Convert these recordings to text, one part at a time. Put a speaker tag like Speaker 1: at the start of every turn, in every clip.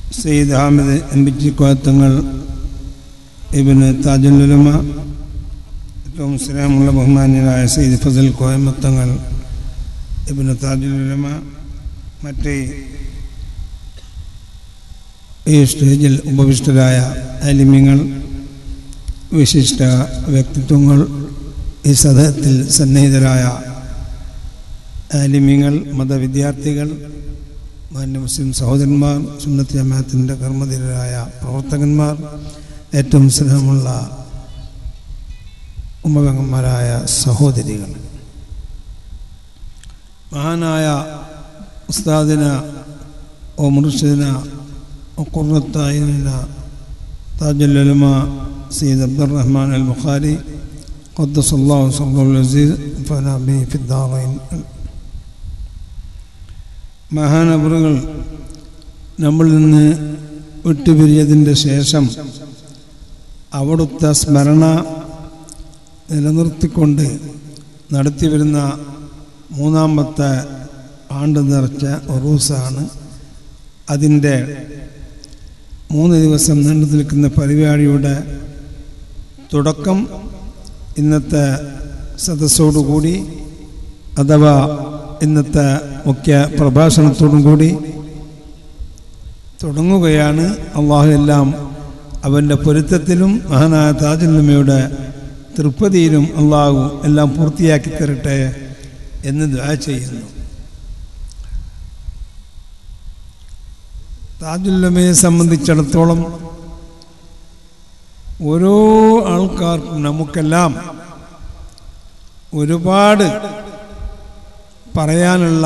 Speaker 1: സയ്യിദ് ഹാമിദ് എംപിറ്റി കോയത്തങ്ങൾ ഇബിന് താജുലുലമ ഏറ്റവും സ്നേഹമുള്ള ബഹുമാന്യനായ സയ്യിദ് ഫസൽ കോയമത്തങ്ങൾ ഇബിന് താജുലുലമ മറ്റ് ഈ സ്റ്റേജിൽ ഉപവിഷ്ടരായ അലിമ്യങ്ങൾ വിശിഷ്ട വ്യക്തിത്വങ്ങൾ ഈ സദത്തിൽ സന്നിഹിതരായ ആലിമ്യങ്ങൾ മതവിദ്യാർത്ഥികൾ മാന്യ മുസ്ലിം സഹോദരന്മാർ സുന്നത്ത് ജമാഅത്തിൻ്റെ കർമ്മധീരരായ പ്രവർത്തകന്മാർ ഏറ്റവും സ്നേഹമുള്ള ഉമ്മകന്മാരായ സഹോദരികൾ മഹാനായ ഉസ്താദിന ഓ മുർഷിദിന ഒ ഖുറത്തായിന താജുലുലമ സയ്യിദ് അബ്ദുറഹ്മാൻ അൽ ബുഖാരി قدس الله صلى العزيز فنا به في الدارين മഹാനപുരങ്ങൾ നമ്മളിൽ നിന്ന് വിട്ടുപിരിഞ്ഞതിൻ്റെ ശേഷം അവിടുത്തെ സ്മരണ നിലനിർത്തിക്കൊണ്ട് നടത്തിവരുന്ന മൂന്നാമത്തെ ആണ്ട് നിറച്ച ഒറൂസാണ് അതിൻ്റെ മൂന്ന് ദിവസം നീണ്ടു നിൽക്കുന്ന പരിപാടിയുടെ തുടക്കം ഇന്നത്തെ സദസ്സോടുകൂടി അഥവാ ഇന്നത്തെ മുഖ്യ പ്രഭാഷണത്തോടും കൂടി തുടങ്ങുകയാണ് അള്ളാഹു എല്ലാം അവൻ്റെ പൊരുത്തത്തിലും മഹാനായ താജുല്ലമ്മയുടെ തൃപ്പതിയിലും അള്ളാഹു എല്ലാം പൂർത്തിയാക്കി തരട്ടെ എന്ന് ദ്വാ ചെയ്യുന്നു താജുല്ലമ്മയെ സംബന്ധിച്ചിടത്തോളം ഓരോ ആൾക്കാർക്കും നമുക്കെല്ലാം ഒരുപാട് പറയാനുള്ള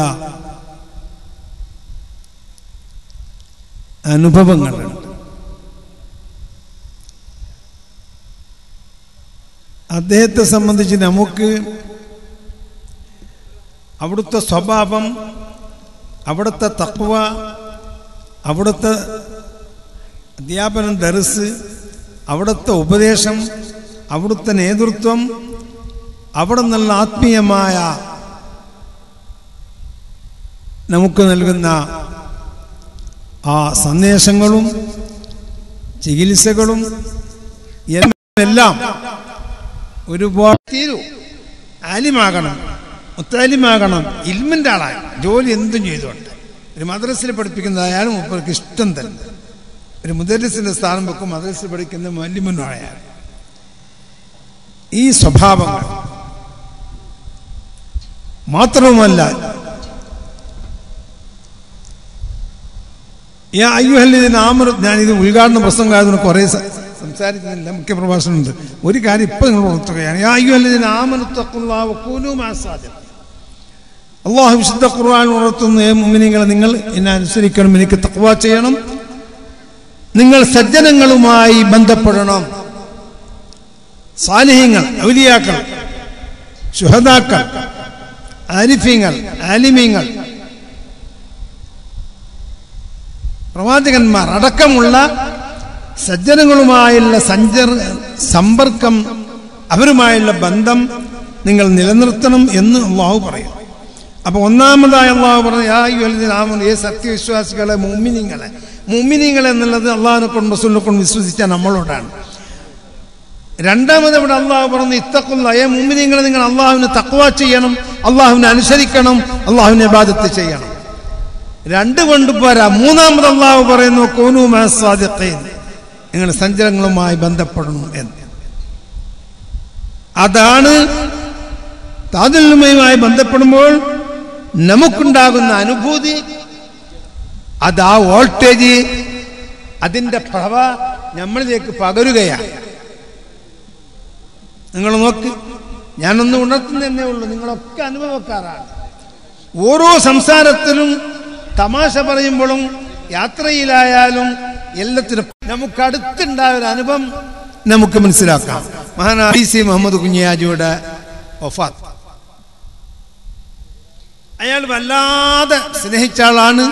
Speaker 1: അനുഭവങ്ങളുണ്ട് അദ്ദേഹത്തെ സംബന്ധിച്ച് നമുക്ക് അവിടുത്തെ സ്വഭാവം അവിടുത്തെ തക്വ അവിടുത്തെ അധ്യാപനം ദർസ് അവിടുത്തെ ഉപദേശം അവിടുത്തെ നേതൃത്വം അവിടെ നിന്നുള്ള ആത്മീയമായ നമുക്ക് നൽകുന്ന ആ സന്ദേശങ്ങളും ചികിത്സകളും എല്ലാം ഒരുപാട് തീരൂ ആലിമാകണം മുത്താലിമാകണം ഇൽമിൻ്റെ ആളായി ജോലി എന്തും ചെയ്തുകൊണ്ട് ഒരു മദ്രസിൽ പഠിപ്പിക്കുന്നതായാലും മുപ്പർക്ക് ഇഷ്ടം തന്നെ ഒരു മുദരിസിന്റെ സ്ഥാനം വെക്കും മദ്രസിൽ പഠിക്കുന്ന മല്ലിമുന്നായാൽ ഈ സ്വഭാവങ്ങൾ മാത്രവുമല്ല യാ അയ്യുഹല്ലിതിന് ആമർ ഞാനിത് ഉദ്ഘാടന പ്രസംഗമായതിന് കുറേ സംസാരിക്കുന്നില്ല മുഖ്യ പ്രഭാഷണമുണ്ട് ഒരു കാര്യം ഇപ്പം നിങ്ങൾ ഉണർത്തുകയാണ് യാ അയ്യുഹല്ലിതിന് ആമനത്തക്കുള്ളാവൂനുമാസാദ്യം അള്ളാഹു വിശുദ്ധ ഖുർആൻ ഉണർത്തുന്ന ഏ മുമിനിങ്ങളെ നിങ്ങൾ എന്നെ അനുസരിക്കണം എനിക്ക് തക്വ ചെയ്യണം നിങ്ങൾ സജ്ജനങ്ങളുമായി ബന്ധപ്പെടണം സാലിഹ്യങ്ങൾ ഔലിയാക്കൾ ശുഹദാക്കൾ ആരിഫ്യങ്ങൾ ആലിമ്യങ്ങൾ പ്രവാചകന്മാർ അടക്കമുള്ള സജ്ജനങ്ങളുമായുള്ള സഞ്ചർ സമ്പർക്കം അവരുമായുള്ള ബന്ധം നിങ്ങൾ നിലനിർത്തണം എന്ന് അള്ളാഹു പറയും അപ്പൊ ഒന്നാമതായി അള്ളാഹു പറഞ്ഞു ഏ സത്യവിശ്വാസികളെ മുമ്മിനിങ്ങളെ മുമ്മിനിങ്ങൾ എന്നുള്ളത് അള്ളാഹിനെ കൊണ്ട് റസൂലിനെ കൊണ്ട് വിശ്വസിച്ച നമ്മളോടാണ് രണ്ടാമത് ഇവിടെ അള്ളാഹു പറഞ്ഞു ഇത്തക്കുള്ള ഏ മുമ്മിനിങ്ങളെ നിങ്ങൾ അള്ളാഹുവിന് തക്വ ചെയ്യണം അള്ളാഹുവിനെ അനുസരിക്കണം അള്ളാഹുവിനെ ബാധത്ത് ചെയ്യണം രണ്ട് കൊണ്ട് പോരാ മൂന്നാമത് അള്ളാഹു പറയുന്നു കോനുമാസ്വാദ്യത്തെ നിങ്ങൾ സഞ്ചരങ്ങളുമായി ബന്ധപ്പെടണം എന്ന് അതാണ് താതുല്യമായി ബന്ധപ്പെടുമ്പോൾ നമുക്കുണ്ടാകുന്ന അനുഭൂതി അത് ആ വോൾട്ടേജ് അതിൻ്റെ പ്രഭ നമ്മളിലേക്ക് പകരുകയാണ് നിങ്ങൾ നോക്ക് ഞാനൊന്ന് ഉണർത്തുന്നതന്നേ ഉള്ളൂ നിങ്ങളൊക്കെ അനുഭവക്കാരാണ് ഓരോ സംസാരത്തിലും തമാശ പറയുമ്പോഴും യാത്രയിലായാലും എല്ലാത്തിനും നമുക്ക് അടുത്തുണ്ടായ ഒരു അനുഭവം നമുക്ക് മനസ്സിലാക്കാം മഹാനാ സി മുഹമ്മദ് കുഞ്ഞിയാജിയുടെ ഒഫാത്ത് അയാൾ വല്ലാതെ സ്നേഹിച്ച ആളാണ്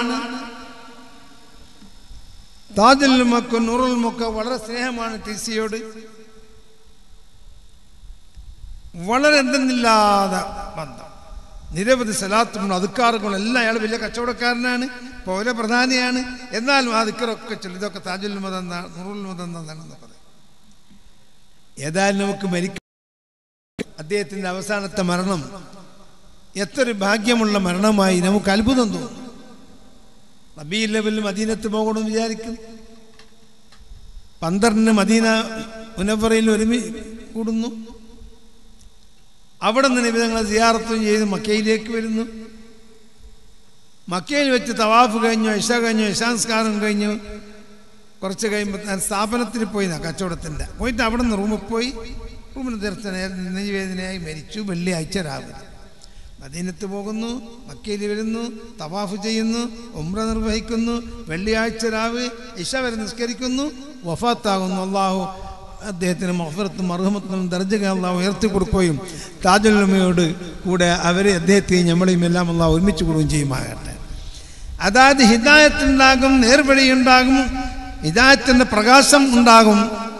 Speaker 1: താജുൽ മക്ക് നൂറുൽ മക്ക് വളരെ സ്നേഹമാണ് ടി സിയോട് വളരെ എന്തെന്നില്ലാതെ ബന്ധം നിരവധി സലാത്തുകളും അതുക്കാറുകളും എല്ലാം അയാൾ വലിയ കച്ചവടക്കാരനാണ് പൗര പ്രധാനിയാണ് എന്നാലും ആ ദിക്കറൊക്കെ ചൊല്ലി ഇതൊക്കെ താജുൽ മതം നുറുൽ മതം എന്നാണെന്ന് പറയും ഏതായാലും നമുക്ക് മരിക്ക അദ്ദേഹത്തിൻ്റെ അവസാനത്തെ മരണം എത്ര ഭാഗ്യമുള്ള മരണമായി നമുക്ക് അത്ഭുതം തോന്നും റബീ ലെവലിൽ മദീനത്ത് പോകണമെന്ന് വിചാരിക്കും പന്ത്രണ്ടിന് മദീന മുനവറയിൽ ഒരുമി കൂടുന്നു അവിടെ നിന്ന് നിബിധങ്ങളെ സിയാറത്തും ചെയ്ത് മക്കയിലേക്ക് വരുന്നു മക്കയിൽ വെച്ച് തവാഫ് കഴിഞ്ഞു ഇഷ കഴിഞ്ഞു ഇഷാംസ്കാരം കഴിഞ്ഞു കുറച്ച് കഴിയുമ്പോൾ ഞാൻ സ്ഥാപനത്തിൽ പോയി കച്ചവടത്തിൻ്റെ പോയിട്ട് അവിടെ നിന്ന് റൂമിൽ പോയി റൂമിൽ തീർച്ച നെയ്വേദനയായി മരിച്ചു വെള്ളിയാഴ്ച രാവിലെ മദീനത്ത് പോകുന്നു മക്കയിൽ വരുന്നു തവാഫ് ചെയ്യുന്നു ഉമ്ര നിർവഹിക്കുന്നു വെള്ളിയാഴ്ച രാവ് ഇഷ വരെ നിസ്കരിക്കുന്നു വഫാത്താകുന്നു അള്ളാഹു അദ്ദേഹത്തിന് മഹഫറത്തും അർഹമത്തും ദർജക അള്ളാഹു ഉയർത്തി കൊടുക്കുകയും താജുല്ലമയോട് കൂടെ അവരെ അദ്ദേഹത്തെയും നമ്മളെയും എല്ലാം അള്ളാഹു ഒരുമിച്ച് കൊടുക്കുകയും ചെയ്യുമാകട്ടെ അതായത് ഹിദായത്തുണ്ടാകും നേർവഴിയുണ്ടാകും ഹിദായത്തിൻ്റെ പ്രകാശം ഉണ്ടാകും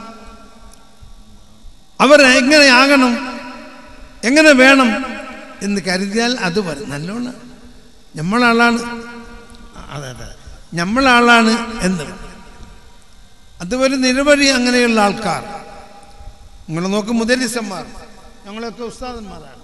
Speaker 1: അവർ എങ്ങനെയാകണം എങ്ങനെ വേണം എന്ന് കരുതിയാൽ അത് വരും നല്ലോണം നമ്മളാളാണ് അതെ അതെ നമ്മളാളാണ് എന്ന് അതുപോലെ നിരവധി അങ്ങനെയുള്ള ആൾക്കാർ നിങ്ങൾ നോക്ക് മുദരിസന്മാർ ഞങ്ങളൊക്കെ ഉസ്താദന്മാരാണ്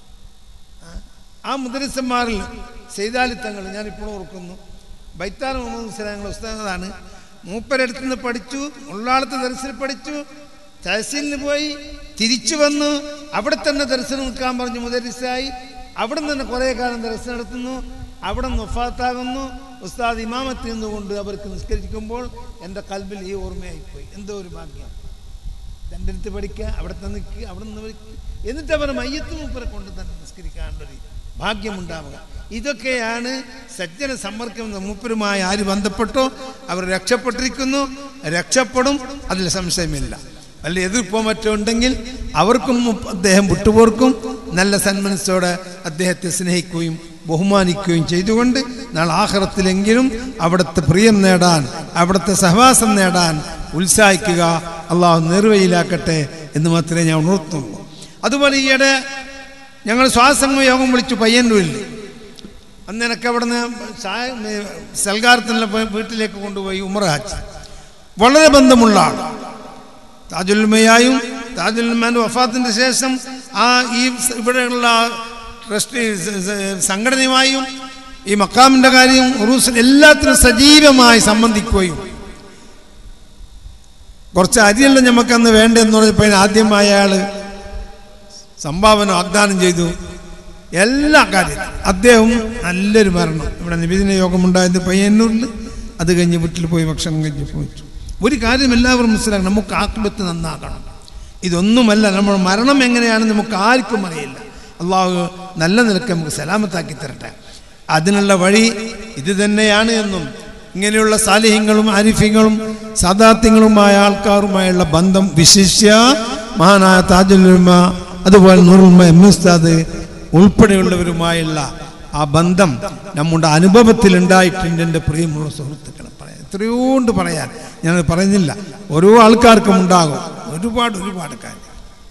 Speaker 1: ആ മുദരിസന്മാരിൽ സെയ്താലിത്തങ്ങൾ ഞാനിപ്പോൾ ഓർക്കുന്നു ബൈത്താർ മുഹമ്മദ് ഇസ്ലാം ഞങ്ങൾ ഉസ്താദാണ് മൂപ്പരടുത്ത് നിന്ന് പഠിച്ചു ഉള്ളാളത്ത് ദർശനം പഠിച്ചു തഹസീലിന് പോയി തിരിച്ചു വന്നു അവിടെ തന്നെ ദർശനം നിൽക്കാൻ പറഞ്ഞു മുദരിസായി അവിടെ നിന്ന് തന്നെ കുറേ കാലം ദർശനം നടത്തുന്നു അവിടെ നിന്ന് ഒഫാത്താകുന്നു ഉസ്താദ് ഇമാമത്ത് നിന്നുകൊണ്ട് അവർക്ക് നിസ്കരിക്കുമ്പോൾ എൻ്റെ കൽബിൽ ഈ ഓർമ്മയായിപ്പോയി എന്തോ ഒരു ഭാഗ്യം എൻ്റെ അടുത്ത് പഠിക്കുക അവിടെ തന്നെ നിൽക്കുക അവിടെ നിന്ന് പഠിക്കുക എന്നിട്ട് അവർ മയ്യത്ത് മൂപ്പരെ കൊണ്ട് തന്നെ നിസ്കരിക്കാനുള്ളൊരു ഭാഗ്യമുണ്ടാവുക ഇതൊക്കെയാണ് സജ്ജന സമ്പർക്കം എന്ന മൂപ്പരുമായി ആര് ബന്ധപ്പെട്ടോ അവർ രക്ഷപ്പെട്ടിരിക്കുന്നു രക്ഷപ്പെടും അതിൽ സംശയമില്ല വല്ല എതിർപ്പോ മറ്റോ ഉണ്ടെങ്കിൽ അവർക്കും അദ്ദേഹം വിട്ടുപോർക്കും നല്ല സന്മനസ്സോടെ അദ്ദേഹത്തെ സ്നേഹിക്കുകയും ബഹുമാനിക്കുകയും ചെയ്തുകൊണ്ട് നാളെ ആഹ്റത്തിലെങ്കിലും അവിടുത്തെ പ്രിയം നേടാൻ അവിടുത്തെ സഹവാസം നേടാൻ ഉത്സാഹിക്കുക അള്ളാഹു നിർവയിലാക്കട്ടെ എന്ന് മാത്രമേ ഞാൻ ഉണർത്തുള്ളൂ അതുപോലെ ഈയിടെ ഞങ്ങൾ ശ്വാസംഗ യോഗം വിളിച്ചു പയ്യന്നൂരിൽ അന്ന് എനിക്ക് അവിടുന്ന് ചായ സൽക്കാരത്തിനുള്ള വീട്ടിലേക്ക് കൊണ്ടുപോയി ഉമർ ഹാജി വളരെ ബന്ധമുള്ള ആൾ താജുൽമയായും താജുൽമാൻ്റെ വഫാത്തിൻ്റെ ശേഷം ആ ഈ ഇവിടെയുള്ള ട്രസ്റ്റ് സംഘടനയുമായും ഈ മക്കാമിൻ്റെ കാര്യം ഉറൂസ് എല്ലാത്തിനും സജീവമായി സംബന്ധിക്കുകയും കുറച്ച് അരിയെല്ലാം നമുക്ക് അന്ന് വേണ്ടെന്ന് പറഞ്ഞപ്പോൾ ആദ്യമായ അയാൾ സംഭാവന വാഗ്ദാനം ചെയ്തു എല്ലാ കാര്യത്തിലും അദ്ദേഹം നല്ലൊരു മരണം ഇവിടെ നിവേദന യോഗമുണ്ടായത് പയ്യന്നൂരിൽ അത് കഴിഞ്ഞ് വീട്ടിൽ പോയി ഭക്ഷണം കഴിഞ്ഞ് പോയിട്ടു ഒരു കാര്യം എല്ലാവരും മനസ്സിലാക്കണം നമുക്ക് ആത്മത്ത് നന്നാക്കണം ഇതൊന്നുമല്ല നമ്മൾ മരണം എങ്ങനെയാണെന്ന് നമുക്ക് ആർക്കും അറിയില്ല അള്ളാഹു നല്ല നിലക്ക് നമുക്ക് സലാമത്താക്കി തരട്ടെ അതിനുള്ള വഴി ഇത് തന്നെയാണ് എന്നും ഇങ്ങനെയുള്ള സാലിഹ്യങ്ങളും ആരിഫ്യങ്ങളും സാദാത്യങ്ങളുമായ ആൾക്കാരുമായുള്ള ബന്ധം വിശിഷ്യ മഹാനായ താജുലുമ അതുപോലെ നൂറുമ എം ഉസ്താദ് ഉൾപ്പെടെയുള്ളവരുമായുള്ള ആ ബന്ധം നമ്മുടെ അനുഭവത്തിൽ ഉണ്ടായിട്ടുണ്ട് എൻ്റെ പ്രിയമുള്ള സുഹൃത്തുക്കളെ പറയാം എത്രയോണ്ട് പറയാൻ ഞാൻ പറയുന്നില്ല ഓരോ ആൾക്കാർക്കും ഉണ്ടാകും ഒരുപാട് ഒരുപാട് കാര്യം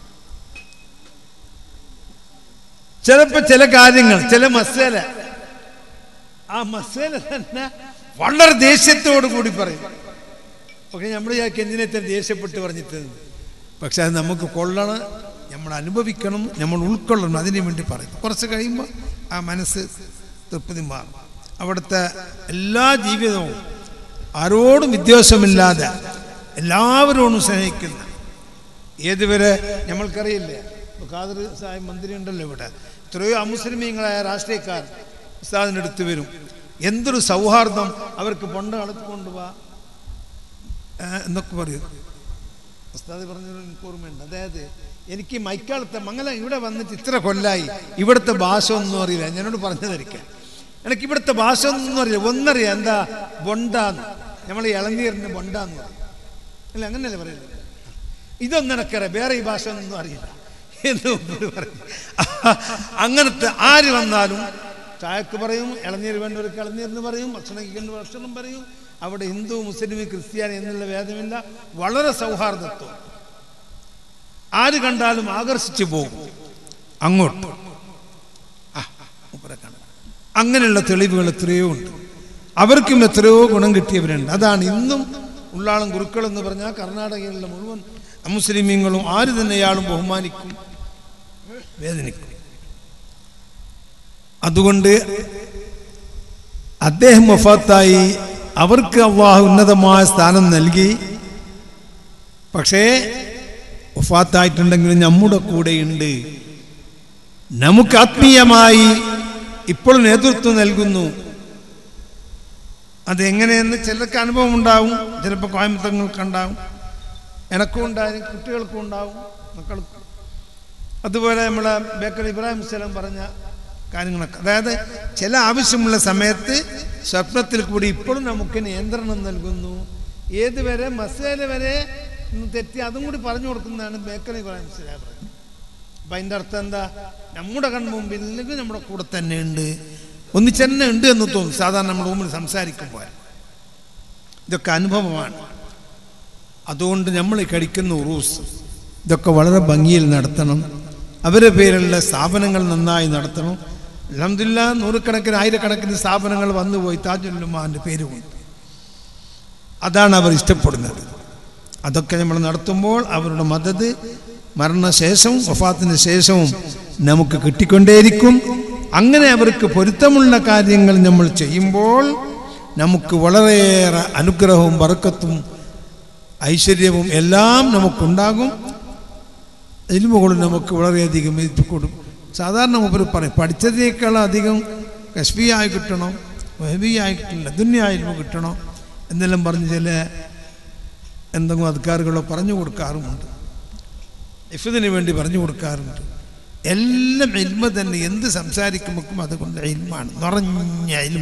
Speaker 1: ചിലപ്പോൾ ചില കാര്യങ്ങൾ ചില മസേല ആ മസേല തന്നെ വളരെ ദേഷ്യത്തോടു കൂടി പറയും പക്ഷെ നമ്മൾ ഞങ്ങൾക്ക് എന്തിനെ തന്നെ ദേഷ്യപ്പെട്ട് പറഞ്ഞിട്ട് പക്ഷെ അത് നമുക്ക് കൊള്ളണം നമ്മൾ അനുഭവിക്കണം നമ്മൾ ഉൾക്കൊള്ളണം അതിനു വേണ്ടി പറയും കുറച്ച് കഴിയുമ്പോൾ ആ മനസ്സ് തൃപ്തി മാറും അവിടുത്തെ എല്ലാ ജീവിതവും ആരോടും വിദ്വേഷമില്ലാതെ എല്ലാവരോടും സ്നേഹിക്കുന്ന ഏതുവരെ നമ്മൾക്കറിയില്ലേ ഇപ്പോൾ ഖാദർ സാഹിബ് മന്ത്രി ഉണ്ടല്ലോ ഇവിടെ എത്രയോ അമുസ്ലിമീങ്ങളായ രാഷ്ട്രീയക്കാർ ഉസ്താദിൻ്റെ അടുത്ത് വരും എന്തൊരു സൗഹാർദ്ദം അവർക്ക് പൊണ്ട കളത്ത് കൊണ്ടുപോവാ എന്നൊക്കെ പറയും ഉസ്താദ് പറഞ്ഞൊരു എനിക്ക് ഓർമ്മയുണ്ട് അതായത് എനിക്ക് മൈക്കാളത്തെ മംഗലം ഇവിടെ വന്നിട്ട് ഇത്ര കൊല്ലായി ഇവിടുത്തെ ഭാഷ ഒന്നും അറിയില്ല ഞാനോട് പറഞ്ഞതായിരിക്കാം എനിക്ക് ഇവിടുത്തെ ഭാഷ ഒന്നും അറിയില്ല ഒന്നറിയാം എന്താ ബൊണ്ടാന്ന് നമ്മൾ ഇളനീറിന് ബൊണ്ടാന്ന് പറയും അല്ല അങ്ങനെയല്ലേ പറയുന്നത് ഇതൊന്നും എനിക്കറിയാം വേറെ ഈ ഭാഷ ഒന്നും അറിയില്ല എന്ന് മുമ്പ് പറയും അങ്ങനത്തെ ആര് വന്നാലും ചായക്ക് പറയും ഇളനീര് വേണ്ടവർക്ക് ഇളനീരിന് പറയും ഭക്ഷണം കഴിക്കേണ്ട ഭക്ഷണം പറയും അവിടെ ഹിന്ദു മുസ്ലിം ക്രിസ്ത്യാനി എന്നുള്ള ഭേദമില്ല വളരെ സൗഹാർദ്ദത്വം ആര് കണ്ടാലും ആകർഷിച്ചു പോകും അങ്ങോട്ട് ആ അങ്ങനെയുള്ള തെളിവുകൾ എത്രയോ ഉണ്ട് അവർക്കും എത്രയോ ഗുണം കിട്ടിയവരുണ്ട് അതാണ് ഇന്നും ഉള്ളാളം ഗുരുക്കൾ എന്ന് പറഞ്ഞാൽ കർണാടകയിലുള്ള മുഴുവൻ മുസ്ലിമീങ്ങളും ആര് തന്നെ ഇയാളും ബഹുമാനിക്കും വേദനിക്കും അതുകൊണ്ട് അദ്ദേഹം വഫാത്തായി അവർക്ക് അള്ളാഹു ഉന്നതമായ സ്ഥാനം നൽകി പക്ഷേ വഫാത്തായിട്ടുണ്ടെങ്കിലും നമ്മുടെ കൂടെയുണ്ട് നമുക്ക് ആത്മീയമായി ഇപ്പോൾ നേതൃത്വം നൽകുന്നു അതെങ്ങനെയെന്ന് ചിലർക്ക് അനുഭവം ഉണ്ടാവും ചിലപ്പോൾ കോയമ്പത്തങ്ങൾക്ക് ഉണ്ടാവും എനക്കും ഉണ്ടാവും കുട്ടികൾക്കും ഉണ്ടാവും മക്കൾക്കും അതുപോലെ നമ്മളെ ബേക്കർ ഇബ്രാഹിം സ്വലം പറഞ്ഞ കാര്യങ്ങളൊക്കെ അതായത് ചില ആവശ്യമുള്ള സമയത്ത് സ്വപ്നത്തിൽ കൂടി ഇപ്പോഴും നമുക്ക് നിയന്ത്രണം നൽകുന്നു ഏതുവരെ മസേല വരെ ഒന്ന് തെറ്റി അതും കൂടി പറഞ്ഞു കൊടുക്കുന്നതാണ് ബേക്കർ ഇബ്രാഹിം സ്വലാം പറയുന്നത് അപ്പം അതിൻ്റെ അർത്ഥം എന്താ നമ്മുടെ കൺമുമ്പിൽ ഇല്ലെങ്കിൽ നമ്മുടെ കൂടെ തന്നെ ഉണ്ട് ഒന്നിച്ചെന്നെ ഉണ്ട് എന്ന് തോന്നും സാധാരണ നമ്മുടെ മുമ്പിൽ സംസാരിക്കുമ്പോൾ ഇതൊക്കെ അനുഭവമാണ് അതുകൊണ്ട് നമ്മൾ ഈ കഴിക്കുന്ന ഉറൂസ് ഇതൊക്കെ വളരെ ഭംഗിയിൽ നടത്തണം അവരുടെ പേരിലുള്ള സ്ഥാപനങ്ങൾ നന്നായി നടത്തണം അലഹമില്ല നൂറുകണക്കിന് ആയിരക്കണക്കിന് സ്ഥാപനങ്ങൾ വന്നുപോയി താജുല്ലുമാൻ്റെ പേര് കൊണ്ട് അതാണ് അവർ ഇഷ്ടപ്പെടുന്നത് അതൊക്കെ നമ്മൾ നടത്തുമ്പോൾ അവരുടെ മദത് മരണശേഷവും വഫാത്തിന് ശേഷവും നമുക്ക് കിട്ടിക്കൊണ്ടേയിരിക്കും അങ്ങനെ അവർക്ക് പൊരുത്തമുള്ള കാര്യങ്ങൾ നമ്മൾ ചെയ്യുമ്പോൾ നമുക്ക് വളരെയേറെ അനുഗ്രഹവും ബർക്കത്തും ഐശ്വര്യവും എല്ലാം നമുക്കുണ്ടാകും ഇൽമുകൾ നമുക്ക് വളരെയധികം ഇത് കൊടുക്കും സാധാരണ മുമ്പ് പറയും പഠിച്ചതിനേക്കാൾ അധികം കശ്മിയായി കിട്ടണം വഹബിയായി കിട്ടില്ല ദുന്യായിൽമ കിട്ടണം എന്നെല്ലാം പറഞ്ഞ് ചില എന്തെങ്കിലും അധികാരികളോ പറഞ്ഞു കൊടുക്കാറുമുണ്ട് ഇഫിദിന് വേണ്ടി പറഞ്ഞു കൊടുക്കാറുണ്ട് എല്ലാം ഇൽമ തന്നെ എന്ത് സംസാരിക്കുമ്പോഴും അതുകൊണ്ട് ഇൽമാണ് നിറഞ്ഞ ഇൽമ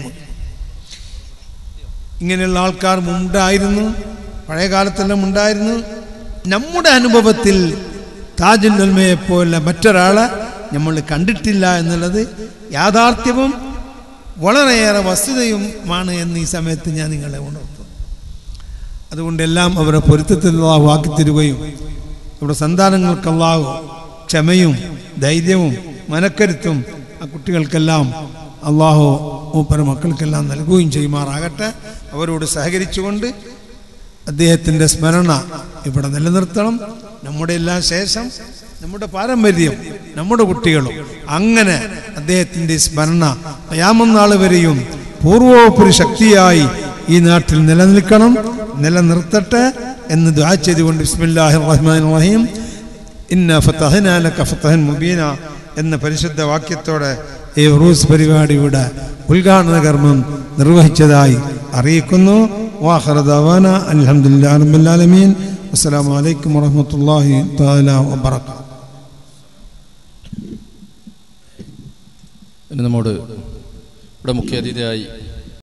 Speaker 1: ഇങ്ങനെയുള്ള ആൾക്കാർ മുണ്ടായിരുന്നു പഴയ കാലത്തെല്ലാം ഉണ്ടായിരുന്നു നമ്മുടെ അനുഭവത്തിൽ താജുൽ ഉൽമയെ പോലെ മറ്റൊരാളെ നമ്മൾ കണ്ടിട്ടില്ല എന്നുള്ളത് യാഥാർത്ഥ്യവും വളരെയേറെ വസ്തുതയുമാണ് എന്ന് ഈ സമയത്ത് ഞാൻ നിങ്ങളെ ഉണർത്തുന്നു അതുകൊണ്ട് എല്ലാം അവരെ പൊരുത്തത്തിൽ അള്ളാഹു ആക്കി തരുകയും നമ്മുടെ സന്താനങ്ങൾക്ക് അള്ളാഹു ക്ഷമയും ധൈര്യവും മനക്കരുത്തും ആ കുട്ടികൾക്കെല്ലാം അള്ളാഹു മൂപ്പര മക്കൾക്കെല്ലാം നൽകുകയും ചെയ്യുമാറാകട്ടെ അവരോട് സഹകരിച്ചുകൊണ്ട് അദ്ദേഹത്തിൻ്റെ സ്മരണ ഇവിടെ നിലനിർത്തണം നമ്മുടെ എല്ലാം ശേഷം നമ്മുടെ പാരമ്പര്യം നമ്മുടെ കുട്ടികളും അങ്ങനെ അദ്ദേഹത്തിൻ്റെ സ്മരണ യാമനാൾ വരെയും പൂർവോപരി ശക്തിയായി ഈ നാട്ടിൽ നിലനിൽക്കണം നിലനിർത്തട്ടെ എന്ന് ദ്വാ ചെയ്തുകൊണ്ട് ബിസ്മില്ലാഹി റഹ്മാൻ റഹീം ഇന്ന ഫതഹന ലക ഫതഹൻ മുബീന എന്ന പരിശുദ്ധ വാക്യത്തോടെ ഈ ഉറൂസ് പരിപാടിയുടെ ഉദ്ഘാടന കർമ്മം നിർവഹിച്ചതായി അറിയിക്കുന്നു വാഹറ ദവാന അൽഹംദുലില്ലാ റബ്ബിൽ ആലമീൻ അസ്സലാമു അലൈക്കും വറഹ്മത്തുള്ളാഹി തആല വബറകാതുഹു
Speaker 2: പിന്നെ നമ്മോട് ഇവിടെ മുഖ്യ അതിഥിയായി